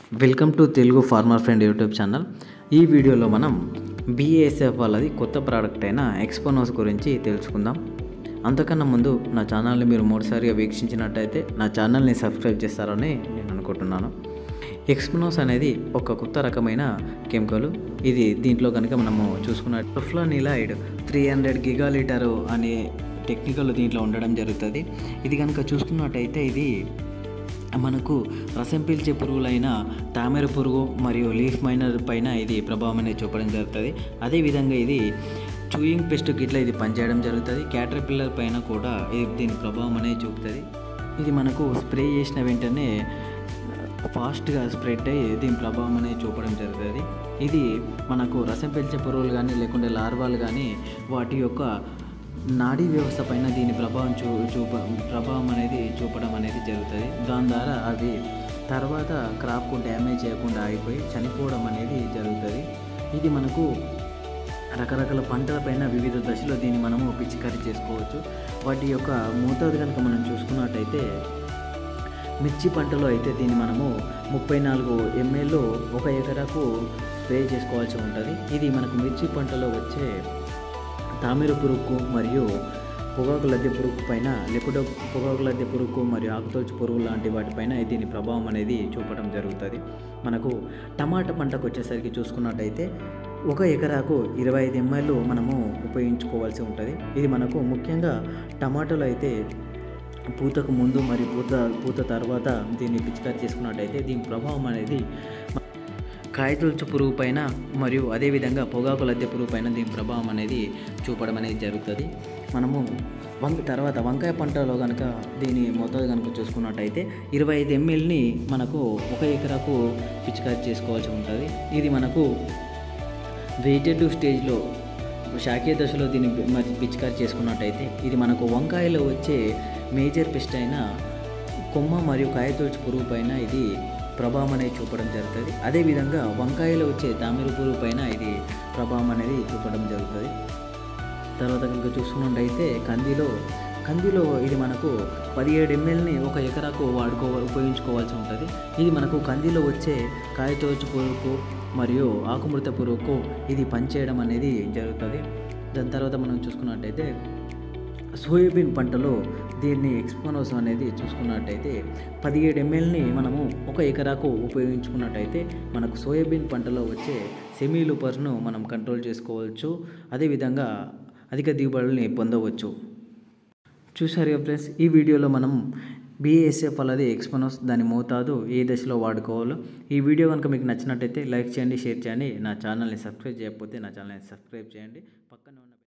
welcome to Telugu farmer friend YouTube channel ఈ వీడియోలో మనం బీఏఎస్ఎఫ్ వాళ్ళది కొత్త ప్రోడక్ట్ అయిన ఎక్స్పోనోస్ గురించి తెలుసుకుందాం అంతకన్నా ముందు నా ఛానల్ని మీరు మూడుసారిగా వీక్షించినట్టయితే నా ఛానల్ని సబ్స్క్రైబ్ చేస్తారని నేను అనుకుంటున్నాను ఎక్స్పోనోస్ అనేది ఒక కొత్త రకమైన కెమికల్ ఇది దీంట్లో కనుక మనము చూసుకున్న టొఫ్లానిలైడ్ త్రీ హండ్రెడ్ గిగాలీటరు అనే టెక్నికల్ దీంట్లో ఉండడం జరుగుతుంది ఇది కనుక చూసుకున్నట్టయితే ఇది మనకు రసం పీల్చే పురుగులైన తామెర పురుగు మరియు లీఫ్ మైనర్ పైన ఇది ప్రభావం అనేది చూపడం జరుగుతుంది అదేవిధంగా ఇది చూయింగ్ పెస్ట్ గిట్ల ఇది పనిచేయడం జరుగుతుంది క్యాటర్ పిల్లర్ పైన కూడా ఇది దీని ప్రభావం అనేది చూపుతుంది ఇది మనకు స్ప్రే చేసిన వెంటనే ఫాస్ట్గా స్ప్రెడ్ అయ్యి దీని ప్రభావం అనేది చూపడం జరుగుతుంది ఇది మనకు రసం పీల్చే పురుగులు కానీ లేకుంటే లార్వాలు కానీ వాటి యొక్క నాడీ వ్యవస్థ పైన దీని ప్రభావం చూ చూప ప్రభావం అనేది చూపడం అనేది జరుగుతుంది దాని ద్వారా అవి తర్వాత క్రాప్కు డ్యామేజ్ చేయకుండా ఆగిపోయి చనిపోవడం అనేది జరుగుతుంది ఇది మనకు రకరకాల పంటలపైన వివిధ దశలో దీన్ని మనము పిచికారీ చేసుకోవచ్చు వాటి యొక్క మోతాదు కనుక మనం చూసుకున్నట్టయితే మిర్చి పంటలో అయితే దీన్ని మనము ముప్పై నాలుగు ఎంఎల్ ఒక ఎకరాకు స్ప్రే చేసుకోవాల్సి ఉంటుంది ఇది మనకు మిర్చి పంటలో వచ్చే తామిర పురుగుకు మరియు పొగాకు లద్దె పురుగు పైన లేకుంటే పొగాకు లద్దె పురుగు మరియు ఆకుతోచు పురుగు లాంటి వాటిపైన దీని ప్రభావం అనేది చూపడం జరుగుతుంది మనకు టమాటా పంటకు వచ్చేసరికి చూసుకున్నట్టయితే ఒక ఎకరాకు ఇరవై ఐదు ఎంఎల్ మనము ఉపయోగించుకోవాల్సి ఉంటుంది ఇది మనకు ముఖ్యంగా టమాటాలు అయితే పూతకు ముందు మరియు పూత పూత తర్వాత దీన్ని పిచికారి చేసుకున్నట్టయితే దీని ప్రభావం అనేది కాయతొలుచు పురుగు పైన మరియు అదేవిధంగా పొగాకు లద్దె పురుగు పైన దీని ప్రభావం అనేది చూపడం అనేది జరుగుతుంది మనము వంక తర్వాత వంకాయ పంటలో కనుక దీని మోతాదు కనుక చూసుకున్నట్టయితే ఇరవై ఐదు ఎంఎల్ని మనకు ఒక ఎకరాకు పిచికారి చేసుకోవాల్సి ఉంటుంది ఇది మనకు వెయిటెడ్ స్టేజ్లో శాఖీయ దశలో దీన్ని మరి పిచికారి చేసుకున్నట్టయితే ఇది మనకు వంకాయలో వచ్చే మేజర్ పెస్ట్ అయిన కొమ్మ మరియు కాయతొలుచు పురుగు పైన ఇది ప్రభావం అనేది చూపడం జరుగుతుంది అదేవిధంగా వంకాయలో వచ్చే తామిర పురుగు పైన ఇది ప్రభావం అనేది చూపడం జరుగుతుంది తర్వాత కనుక చూసుకున్నట్టయితే కందిలో కందిలో ఇది మనకు పదిహేడు ఎంఎల్ని ఒక ఎకరాకు వాడుకో ఉపయోగించుకోవాల్సి ఉంటుంది ఇది మనకు కందిలో వచ్చే కాయతోచు పురుగుకు మరియు ఆకుమృత పురుగుకు ఇది పనిచేయడం అనేది జరుగుతుంది దాని తర్వాత మనం చూసుకున్నట్టయితే సోయాబీన్ పంటలో దీన్ని ఎక్స్పోనోస్ అనేది చూసుకున్నట్టయితే పదిహేడు ఎంఎల్ని మనము ఒక ఎకరాకు ఉపయోగించుకున్నట్టయితే మనకు సోయాబీన్ పంటలో వచ్చే సెమీ లూపర్స్ను మనం కంట్రోల్ చేసుకోవచ్చు అదేవిధంగా అధిక దిగుబడుల్ని పొందవచ్చు చూసారు కదా ఫ్రెండ్స్ ఈ వీడియోలో మనం బీఎస్ఎఫ్ అలాది ఎక్స్పోనోస్ దాని మోతాదు ఏ దశలో వాడుకోవాలో ఈ వీడియో కనుక మీకు నచ్చినట్టయితే లైక్ చేయండి షేర్ చేయండి నా ఛానల్ని సబ్స్క్రైబ్ చేయకపోతే నా ఛానల్ని సబ్స్క్రైబ్ చేయండి పక్కన ఉన్న